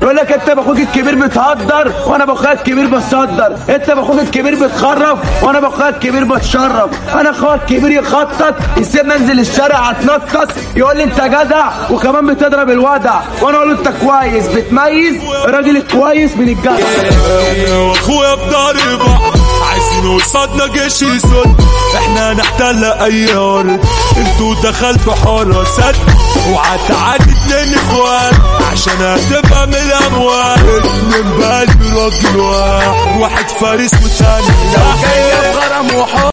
يقول لك انت باخوك الكبير بتهدر وانا باخويا الكبير بتصدر انت باخوك الكبير بتخرف وانا باخويا الكبير بتشرف انا اخويا الكبير يخطط يسيبني انزل الشارع اتنطط يقول لي انت جدع وكمان بتضرب الودع وانا اقول له انت كويس بتميز الراجل الكويس من الجدع انا واخويا بضارب عايزين قصادنا جيش يسد احنا نحتل اي ارض انتوا دخلتوا حراسات وهتعدي اتنين اخوات عشان هتبقى من الاموال اتنين بقلب راجل واحد واحد فارس وتاني جاي بغرام وحب